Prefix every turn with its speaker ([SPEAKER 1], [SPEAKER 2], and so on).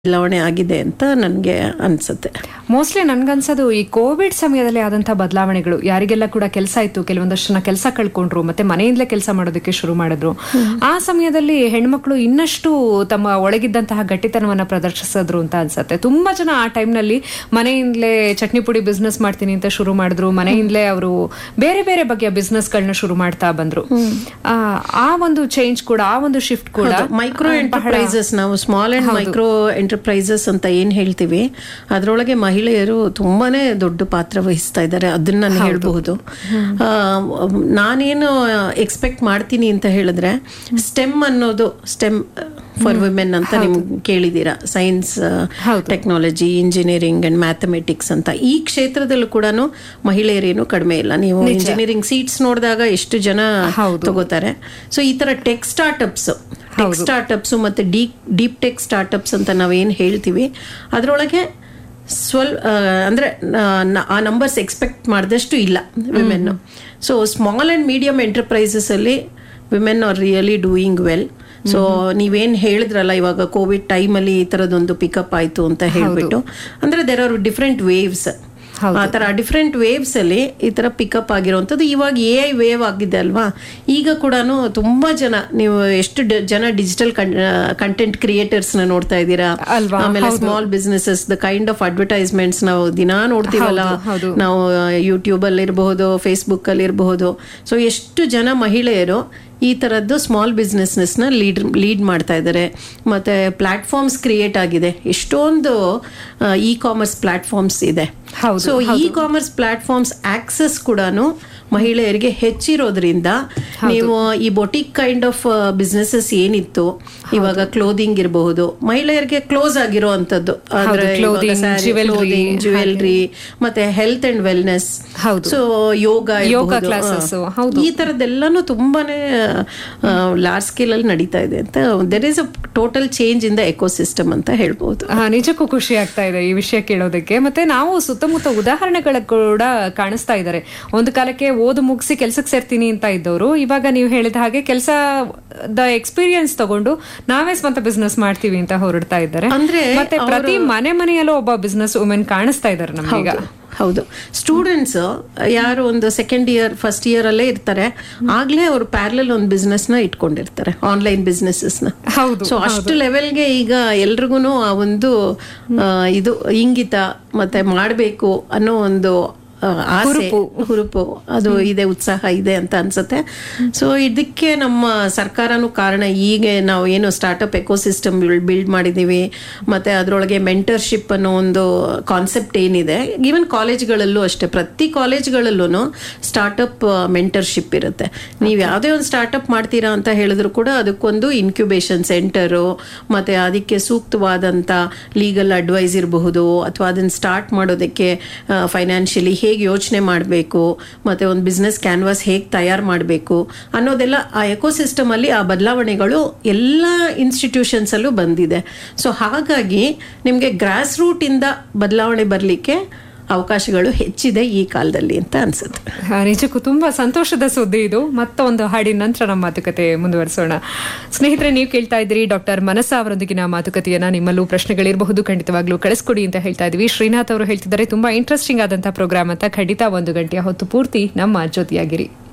[SPEAKER 1] ಬದಲಾವಣೆ ಆಗಿದೆ ಅಂತ ನನಗೆ ಅನ್ಸುತ್ತೆ
[SPEAKER 2] ಮೋಸ್ಟ್ಲಿ ನನ್ಗನ್ಸೋದು ಈ ಕೋವಿಡ್ ಸಮಯದಲ್ಲಿ ಆದಂತಹ ಬದಲಾವಣೆಗಳು ಯಾರಿಗೆಲ್ಲ ಕೂಡ ಕೆಲಸ ಇತ್ತು ಕೆಲವೊಂದಷ್ಟು ಜನ ಕೆಲಸ ಕಳ್ಕೊಂಡ್ರು ಮತ್ತೆ ಮನೆಯಿಂದಲೇ ಕೆಲಸ ಮಾಡೋದಕ್ಕೆ ಶುರು ಮಾಡಿದ್ರು ಆ ಸಮಯದಲ್ಲಿ ಹೆಣ್ಮಕ್ಳು ಇನ್ನಷ್ಟು ತಮ್ಮ ಒಳಗಿದ್ದಂತಹ ಗಟ್ಟಿತನವನ್ನ ಪ್ರದರ್ಶಿಸಿದ್ರು ಅಂತ ಅನ್ಸತ್ತೆ ತುಂಬಾ ಜನ ಆ ಟೈಮ್ನಲ್ಲಿ ಮನೆಯಿಂದಲೇ ಚಟ್ನಿ ಪುಡಿ ಬಿಸ್ನೆಸ್ ಮಾಡ್ತೀನಿ ಅಂತ ಶುರು ಮಾಡಿದ್ರು ಮನೆಯಿಂದಲೇ ಅವರು ಬೇರೆ ಬೇರೆ ಬಗೆಯ ಬಿಸ್ನೆಸ್ಗಳನ್ನ ಶುರು ಮಾಡ್ತಾ ಬಂದ್ರು ಆ, ಆ ಒಂದು ಚೇಂಜ್ ಕೂಡ ಆ ಒಂದು ಶಿಫ್ಟ್ ಕೂಡ
[SPEAKER 1] ಮೈಕ್ರೋ ಎಂಟರ್ಪ್ರೈಸಸ್ ನಾವು ಸ್ಮಾಲ್ ಅಂಡ್ ಮೈಕ್ರೋ ಎಂಟರ್ಪ್ರೈಸಸ್ ಅಂತ ಏನ್ ಹೇಳ್ತೀವಿ ಅದರೊಳಗೆ ಮಹಿಳೆಯರು ತುಂಬಾನೇ ದೊಡ್ಡ ಪಾತ್ರ ವಹಿಸ್ತಾ ಇದ್ದಾರೆ ಅದನ್ನ ನಾನು ಹೇಳ್ಬಹುದು ಆ, ನಾನೇನು ಎಕ್ಸ್ಪೆಕ್ಟ್ ಮಾಡ್ತೀನಿ ಅಂತ ಹೇಳಿದ್ರೆ ಸ್ಟೆಮ್ ಅನ್ನೋದು ಸ್ಟೆಮ್ ಫಾರ್ ವಿಮೆನ್ ಅಂತ ನಿಮ್ಗೆ ಕೇಳಿದ್ದೀರಾ science technology engineering and mathematics ಅಂತ ಈ ಕ್ಷೇತ್ರದಲ್ಲೂ ಕೂಡ ಮಹಿಳೆಯರೇನು ಕಡಿಮೆ ಇಲ್ಲ ನೀವು ಇಂಜಿನಿಯರಿಂಗ್ ಸೀಟ್ಸ್ ನೋಡಿದಾಗ ಎಷ್ಟು ಜನ ತಗೋತಾರೆ ಸೊ ಈ ತರ ಟೆಕ್ ಸ್ಟಾರ್ಟ್ಅಪ್ಸ್ ಟೆಕ್ ಸ್ಟಾರ್ಟ್ಅಪ್ಸ್ ಮತ್ತೆ ಡೀಪ್ ಡೀಪ್ ಟೆಕ್ ಸ್ಟಾರ್ಟ್ಅಪ್ಸ್ ಅಂತ ನಾವೇನು ಹೇಳ್ತೀವಿ ಅದರೊಳಗೆ ಸ್ವಲ್ ಆ, ಅಂದ್ರೆ ಆ, ನ- ಆ ನಂಬರ್ಸ್ ಎಕ್ಸ್ಪೆಕ್ಟ್ ಮಾಡಿದಷ್ಟು ಇಲ್ಲ women so small and medium enterprises ಅಲ್ಲಿ women are really doing well so ನೀವೇನ್ ಹೇಳಿದ್ರಲ್ಲ ಇವಾಗ ಕೋವಿಡ್ ಟೈಮಲ್ಲಿ ಈ ತರದೊಂದು ಪಿಕಪ್ ಆಯ್ತು ಅಂತ ಹೇಳ್ಬಿಟ್ಟು ಅಂದ್ರೆ ದೇರ್ ಆರ್ ಡಿಫ್ರೆಂಟ್ ವೇವ್ಸ್ ಆ ತರ ಡಿಫ್ರೆಂಟ್ ವೇವ್ಸ್ ಅಲ್ಲಿ ಈ ತರ ಪಿಕಪ್ ಆಗಿರುವಂತದ್ದು ಇವಾಗ ಎ ಐ ವೇವ್ ಆಗಿದೆ ಅಲ್ವಾ ಈಗ ಕೂಡ ತುಂಬಾ ಜನ ನೀವು ಎಷ್ಟು ಡ- ಜನ ಡಿಜಿಟಲ್ ಕಂಟೆಂಟ್ ಕ್ರಿಯೇಟರ್ಸ್ ನ ನೋಡ್ತಾ ಇದ್ದೀರಾ
[SPEAKER 2] ಅಲ್ವಾ?
[SPEAKER 1] ಆಮೇಲೆ small businesses the kind of advertisements ನಾವು ದಿನಾ ನೋಡ್ತೀವಲ್ಲ ನಾವು ಯೂಟ್ಯೂಬ್ ಅಲ್ಲಿ ಇರಬಹುದು ಫೇಸ್ಬುಕ್ ಅಲ್ಲಿ ಇರಬಹುದು ಸೊ ಎಷ್ಟು ಜನ ಮಹಿಳೆಯರು ಈ ತರದ್ದು ಸ್ಮಾಲ್ ಬಿಸ್ನೆಸ್ನೆಸ್ ನ ಲೀಡ್ ಲೀಡ್ ಮಾಡ್ತಾ ಇದ್ದಾರೆ ಮತ್ತೆ ಪ್ಲಾಟ್ಫಾರ್ಮ್ಸ್ ಕ್ರಿಯೇಟ್ ಆಗಿದೆ ಎಷ್ಟೊಂದು ಇ ಕಾಮರ್ಸ್ ಪ್ಲಾಟ್ಫಾರ್ಮ್ಸ್ ಇದೆ
[SPEAKER 2] ಹೌದು,
[SPEAKER 1] so e commerce platforms access ಕೂಡ ಮಹಿಳೆಯರಿಗೆ ಹೆಚ್ಚಿರೋದ್ರಿಂದ ನೀವು ಈ ಬೊಟಿಕ್ ಕೈಂಡ್ ಆಫ್ ಬಿಸ್ನೆಸಸ್ ಏನಿತ್ತು ಇವಾಗ ಕ್ಲೋದಿಂಗ್ ಇರಬಹುದು ಮಹಿಳೆಯರಿಗೆ ಕ್ಲೋಸ್ ಆಗಿರೋ ಅಂತದ್ದು ಅಂದ್ರೆ
[SPEAKER 2] clothing, jewelry,
[SPEAKER 1] ಜ್ಯುವೆಲ್ರಿ ಮತ್ತೆ ಹೆಲ್ತ್ ಅಂಡ್ ವೆಲ್ನೆಸ್
[SPEAKER 2] ಹೌದು.
[SPEAKER 1] ಸೊ ಯೋಗ
[SPEAKER 2] ಯೋಗ
[SPEAKER 1] ಇರ್ಬಹುದು.
[SPEAKER 2] classes,
[SPEAKER 1] ಆ,
[SPEAKER 2] ಹೌದು.
[SPEAKER 1] ಈ ತರದೆಲ್ಲಾನು ತುಂಬಾನೇ ಲಾರ್ಜ್ ಸ್ಕೇಲ್ ಅಲ್ಲಿ ನಡೀತಾ ಇದೆ ಅಂತ there is a total change in the ecosystem ಅಂತ ಹೇಳ್ಬಹುದು
[SPEAKER 2] ಆ, ನಿಜಕ್ಕೂ ಖುಷಿ ಆಗ್ತಾ ಇದೆ ಈ ವಿಷಯ ಕೇಳೋದಕ್ಕೆ ಮತ್ತೆ ನಾವು ಸುತ್ತಮುತ್ತ ಉದಾಹರಣೆಗಳ ಕೂಡ ಕಾಣಿಸ್ತಾ ಇದ್ದಾರೆ ಒಂದು ಕಾಲಕ್ಕೆ ಓದು ಮುಗಿಸಿ ಕೆಲ್ಸಕ್ಕೆ ಸೇರ್ತೀನಿ ಅಂತ ಇದ್ದವರು ಇವಾಗ ನೀವು ಹೇಳಿದ ಹಾಗೆ ಕೆಲಸದ ಎಕ್ಸ್ಪೀರಿಯನ್ಸ್ ತಗೊಂಡು ನಾವೇ ಸ್ವಂತ ಬಿಸ್ನೆಸ್ ಮಾಡ್ತೀವಿ ಅಂತ ಹೊರಡ್ತಾ ಇದ್ದಾರೆ
[SPEAKER 1] ಅಂದ್ರೆ
[SPEAKER 2] ಮತ್ತೆ ಪ್ರತಿ ಮನೆ ಮನೆಯಲ್ಲೂ ಒಬ್ಬ ಬಿಸ್ನೆಸ್ ವುಮೆನ್ ಕಾಣಿಸ್ತಾ ಇದ್ದಾರೆ ನಮಗೀಗ
[SPEAKER 1] ಹೌದು ಸ್ಟೂಡೆಂಟ್ಸ್ ಯಾರು ಒಂದು ಸೆಕೆಂಡ್ ಇಯರ್ ಫಸ್ಟ್ ಇಯರ್ ಅಲ್ಲೇ ಇರ್ತಾರೆ ಆಗ್ಲೇ ಅವ್ರು ಪ್ಯಾರಲಲ್ ಒಂದು ಬಿಸ್ನೆಸ್ ನ ಇಟ್ಕೊಂಡಿರ್ತಾರೆ ಆನ್ಲೈನ್ ಬಿಸ್ನೆಸಸ್ ನ
[SPEAKER 2] ಹೌದು,
[SPEAKER 1] ಸೊ ಅಷ್ಟು ಲೆವೆಲ್ಗೆ ಈಗ ಎಲ್ರಿಗೂ ಆ ಒಂದು ಆ, ಇದು ಇಂಗಿತ ಮತ್ತೆ ಮಾಡಬೇಕು ಅನ್ನೋ ಒಂದು ಆ, ಆಸೆ ಹುರುಪು ಅದು ಇದೆ ಉತ್ಸಾಹ ಇದೆ ಅಂತ ಅನ್ಸುತ್ತೆ ಸೊ ಇದಕ್ಕೆ ನಮ್ಮ ಸರ್ಕಾರನೂ ಕಾರಣ ಈಗ ನಾವು ಏನು ಸ್ಟಾರ್ಟ್ಅಪ್ ಎಕೋಸಿಸ್ಟಮ್ ಬಿಲ್ಡ್ ಮಾಡಿದೀವಿ ಮತ್ತೆ ಅದರೊಳಗೆ ಮೆಂಟರ್ಶಿಪ್ ಅನ್ನೋ ಒಂದು ಕಾನ್ಸೆಪ್ಟ್ ಏನಿದೆ ಈವನ್ ಕಾಲೇಜ್ಗಳಲ್ಲೂ ಅಷ್ಟೇ ಪ್ರತಿ ಕಾಲೇಜ್ಗಳಲ್ಲೂ ಸ್ಟಾರ್ಟ್ಅಪ್ ಮೆಂಟರ್ಶಿಪ್ ಇರುತ್ತೆ ನೀವು ಯಾವುದೇ ಒಂದು ಸ್ಟಾರ್ಟ್ಅಪ್ ಮಾಡ್ತೀರಾ ಅಂತ ಹೇಳಿದ್ರು ಕೂಡ ಅದಕ್ಕೊಂದು ಇನ್ಕ್ಯುಬೇಷನ್ ಸೆಂಟರು ಮತ್ತೆ ಅದಕ್ಕೆ ಸೂಕ್ತವಾದಂಥ ಲೀಗಲ್ ಅಡ್ವೈಸ್ ಇರಬಹುದು ಅಥವಾ ಅದನ್ನ ಸ್ಟಾರ್ಟ್ ಮಾಡೋದಕ್ಕೆ ಫೈನಾನ್ಷಿಯಲಿ ಹೇಗೆ ಯೋಚನೆ ಮಾಡಬೇಕು ಮತ್ತೆ ಒಂದು ಬಿಸ್ನೆಸ್ ಕ್ಯಾನ್ವಾಸ್ ಹೇಗೆ ತಯಾರು ಮಾಡಬೇಕು ಅನ್ನೋದೆಲ್ಲ ಆ ಎಕೋಸಿಸ್ಟಮ್ ಅಲ್ಲಿ ಆ ಬದಲಾವಣೆಗಳು ಎಲ್ಲ ಇನ್ಸ್ಟಿಟ್ಯೂಷನ್ಸ್ ಅಲ್ಲೂ ಬಂದಿದೆ ಸೊ ಹಾಗಾಗಿ ನಿಮಗೆ ಗ್ರಾಸ್ ರೂಟ್ ಇಂದ ಬದಲಾವಣೆ ಬರಲಿಕ್ಕೆ ಅವಕಾಶಗಳು ಹೆಚ್ಚಿದೆ ಈ ಕಾಲದಲ್ಲಿ ಅಂತ ಅನ್ಸುತ್ತೆ
[SPEAKER 2] ಆ, ನಿಜಕ್ಕೂ ತುಂಬಾ ಸಂತೋಷದ ಸುದ್ದಿ ಇದು ಮತ್ತೊಂದು ಹಾಡಿನ ನಂತರ ನಮ್ಮ ಮಾತುಕತೆ ಮುಂದುವರಿಸೋಣ ಸ್ನೇಹಿತರೆ ನೀವು ಕೇಳ್ತಾ ಇದ್ದೀರಿ ಡಾಕ್ಟರ್ ಮನಸ ಅವರೊಂದಿಗಿನ ಮಾತುಕತೆಯನ್ನ ನಿಮ್ಮಲ್ಲೂ ಪ್ರಶ್ನೆಗಳಿರಬಹುದು ಖಂಡಿತವಾಗ್ಲೂ ಕಳಿಸ್ಕೊಡಿ ಅಂತ ಹೇಳ್ತಾ ಇದ್ವಿ ಶ್ರೀನಾಥ್ ಅವರು ಹೇಳ್ತಿದ್ದಾರೆ ತುಂಬಾ ಇಂಟ್ರೆಸ್ಟಿಂಗ್ ಆದಂತಹ ಪ್ರೋಗ್ರಾಮ್ ಅಂತ ಖಂಡಿತ ಒಂದು ಗಂಟೆಯ ಹೊತ್ತು ಪೂರ್ತಿ ನಮ್ಮ ಜೊತೆಯಾಗಿರಿ